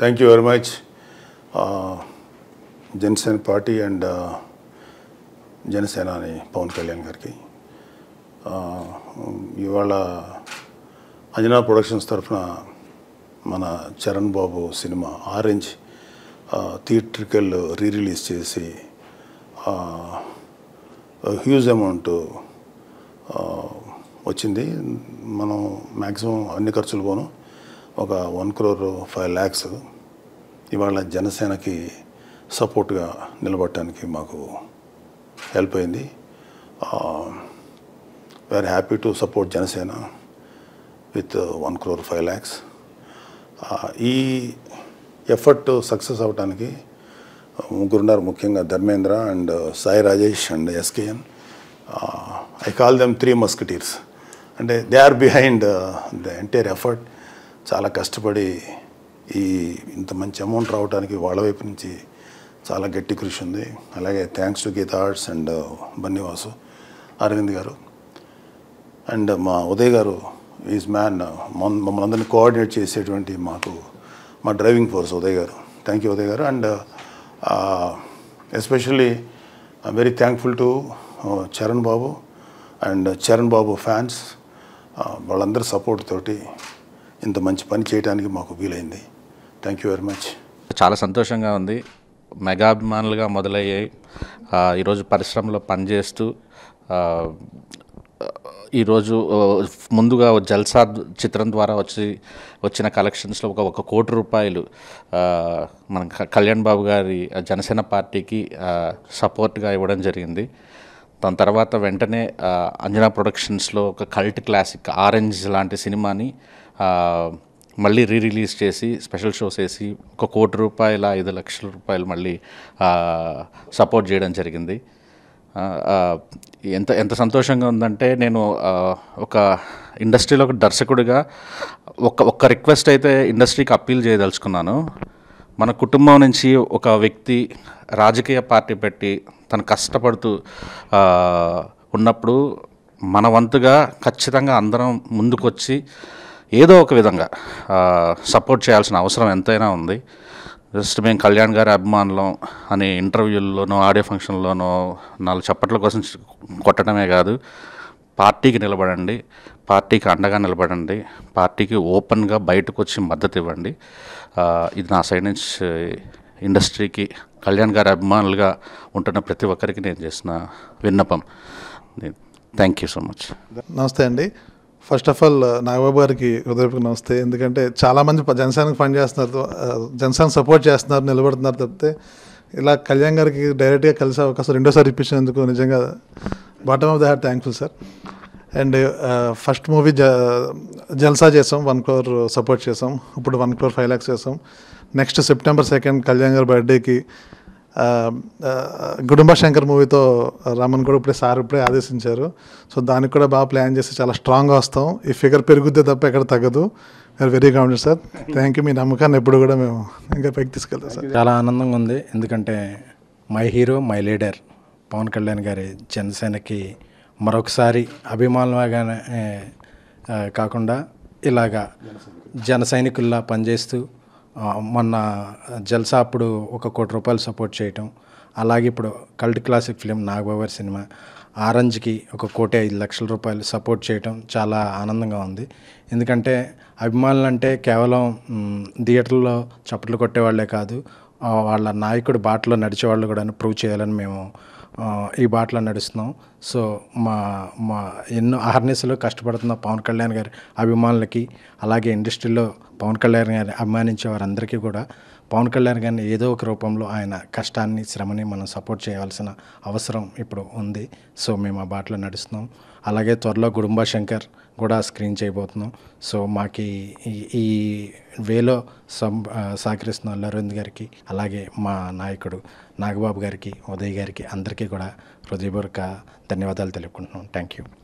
thank you very much Janasena party and Janasena అని పవన్ కళ్యాణ్ గారికి ఆ, ఇవాళ అంజనా ప్రొడక్షన్స్ తరఫున మన Charan Babu cinema Orange theatrical re release చేసి హ్యూజ్ అమౌంట్ వచ్చింది మనం మ్యాక్సిమం అన్ని ఖర్చులు పోను ఒక వన్ క్రోర్ ఫైవ్ ల్యాక్స్ ఇవాళ జనసేనకి సపోర్ట్గా నిలబడటానికి మాకు హెల్ప్ అయింది we are happy to support Janasena with one crore five lakhs ఈ ఎఫర్ట్ సక్సెస్ అవడానికి ముగ్గురున్నారు ముఖ్యంగా Dharmendra and Sai Rajesh and SKN I call them three musketeers అంటే they are behind the entire effort చాలా కష్టపడి ఈ ఇంత మంచి అమౌంట్ రావడానికి వాళ్ళ వైపు నుంచి చాలా గట్టి కృషి ఉంది అలాగే thanks to Geetha Arts and Bunny Vasu Aravind గారు అండ్ మా ఉదయ్ గారు ఈజ్ మ్యాన్ మమ్మల్ని అందరినీ కోఆర్డినేట్ చేసేటువంటి మాకు మా డ్రైవింగ్ ఫోర్స్ ఉదయ్ గారు థ్యాంక్ యూ ఉదయ్ గారు and especially very thankful to Charan Babu and Charan Babu fans వాళ్ళందరి సపోర్ట్ తోటి ఇంత మంచి పని చేయడానికి మాకు వీలైంది థ్యాంక్ యూ వెరీ మచ్ చాలా సంతోషంగా ఉంది మెగాభిమానులుగా మొదలయ్యాయి ఆ, ఈరోజు పరిశ్రమలో పనిచేస్తూ ఆ, ఈరోజు ఆ, ముందుగా ఓ జల్సా చిత్రం ద్వారా వచ్చి వచ్చిన కలెక్షన్స్లో ఒక ఒక కోటి రూపాయలు ఆ, మన క- కళ్యాణ్ బాబు గారి జనసేన పార్టీకి ఆ, సపోర్ట్గా ఇవ్వడం జరిగింది దాని తర్వాత వెంటనే ఆ, అంజనా ప్రొడక్షన్స్లో ఒక కల్ట్ క్లాసిక్ ఆరెంజ్ లాంటి సినిమాని ఆ, మళ్ళీ రీ రిలీజ్ చేసి స్పెషల్ షోస్ వేసి ఒక కోటి రూపాయల ఐదు లక్షల రూపాయలు మళ్ళీ ఆ, సపోర్ట్ చేయడం జరిగింది ఆ, ఆ, ఎంత ఎంత సంతోషంగా ఉందంటే నేను ఆ, ఒక ఇండస్ట్రీలో ఒక దర్శకుడిగా ఒక ఒక్క రిక్వెస్ట్ అయితే ఇండస్ట్రీకి అప్పీల్ చేయదలుచుకున్నాను మన కుటుంబం నుంచి ఒక వ్యక్తి రాజకీయ పార్టీ పెట్టి తను కష్టపడుతూ ఆ, ఉన్నప్పుడు మన వంతుగా ఖచ్చితంగా అందరం ముందుకొచ్చి ఏదో ఒక విధంగా సపోర్ట్ చేయాల్సిన అవసరం ఎంతైనా ఉంది జస్ట్ మేము కళ్యాణ్ గారి అభిమానులం అనే ఇంటర్వ్యూల్లోనో ఆడియో ఫంక్షన్లోనో నాలుగు చప్పట్ల కోసం కొట్టడమే కాదు పార్టీకి నిలబడండి పార్టీకి అండగా నిలబడండి పార్టీకి ఓపెన్గా బయటకు వచ్చి మద్దతు ఇవ్వండి ఆ, ఇది నా సైడ్ నుంచి ఇండస్ట్రీకి కళ్యాణ్ గారి అభిమానులుగా ఉంటున్న ప్రతి ఒక్కరికి నేను చేసిన విన్నపం థ్యాంక్ యూ సో మచ్ నమస్తే అండి ఫస్ట్ ఆఫ్ ఆల్ నాగబాబు గారికి హృదయపూర్వక నమస్తే ఎందుకంటే చాలామంది ప- జనసేనకు పని చేస్తున్నారు ఆ, జనసేన సపోర్ట్ చేస్తున్నారు నిలబడుతున్నారు తప్పితే ఇలా కళ్యాణ్ గారికి డైరెక్ట్గా కలిసే అవకాశం రెండోసారి ఇప్పించినందుకు నిజంగా bottom of the heart thankful sir and first movie జ జల్సా చేసాం వన్ క్రోర్ సపోర్ట్ చేసాం ఇప్పుడు వన్ క్రోర్ ఫైవ్ ల్యాక్స్ చేసాం నెక్స్ట్ సెప్టెంబర్ సెకండ్ కళ్యాణ్ గారి బర్త్డేకి ఆ, ఆ, గుడుంబ శంకర్ మూవీతో రామన్ కూడా ఇప్పుడే సార్ ఇప్పుడే ఆదేశించారు సో దానికి కూడా బాగా ప్లాన్ చేసి చాలా స్ట్రాంగ్గా వస్తాం ఈ ఫిగర్ పెరుగుద్దే తప్ప ఎక్కడ తగ్గదు we are very confident sir thank you మీ నమ్మకాన్ని ఎప్పుడు కూడా మేము ఇంకా పైకి తీసుకెళ్తాం సార్ చాలా ఆనందంగా ఉంది ఎందుకంటే my hero my leader Pawan Kalyan గారి జనసేనకి మరొకసారి అభిమానులుగానే ఆ, కాకుండా ఇలాగా జన సైనికుల్లా పనిచేస్తూ ఆ, మొన్న జల్సా అప్పుడు ఒక కోటి రూపాయలు సపోర్ట్ చేయటం అలాగే ఇప్పుడు కల్ట్ క్లాసిక్ ఫిలిం నాగబాబు గారి సినిమా ఆరెంజ్కి ఒక కోటి ఐదు లక్షల రూపాయలు సపోర్ట్ చేయటం చాలా ఆనందంగా ఉంది ఎందుకంటే అభిమానులు అంటే కేవలం మ్, థియేటర్లో చప్పట్లు కొట్టేవాళ్లే కాదు ఆ, వాళ్ళ నాయకుడి బాటలో నడిచేవాళ్ళు కూడా ప్రూవ్ చేయాలని మేము ఆ, ఈ బాటలో నడుస్తున్నాం సో మా మా ఎన్నో అహర్నిశలు కష్టపడుతున్న పవన్ కళ్యాణ్ గారి అభిమానులకి అలాగే ఇండస్ట్రీలో పవన్ కళ్యాణ్ గారిని అభిమానించే వారందరికీ కూడా పవన్ కళ్యాణ్ గారిని ఏదో ఒక రూపంలో ఆయన కష్టాన్ని శ్రమని మనం సపోర్ట్ చేయాల్సిన అవసరం ఇప్పుడు ఉంది సో మేము ఆ బాటలో నడుస్తున్నాం అలాగే త్వరలో గుడుంబ శంకర్ కూడా స్క్రీన్ చేయబోతున్నాం సో మాకు ఈ- ఈ వేలో సం ఆ, సహకరిస్తున్న అల్లు అరవింద్ గారికి అలాగే మా నాయకుడు నాగబాబు గారికి ఉదయ్ గారికి అందరికీ కూడా హృదయపూర్వక ధన్యవాదాలు తెలుపుకుంటున్నాం థ్యాంక్ యూ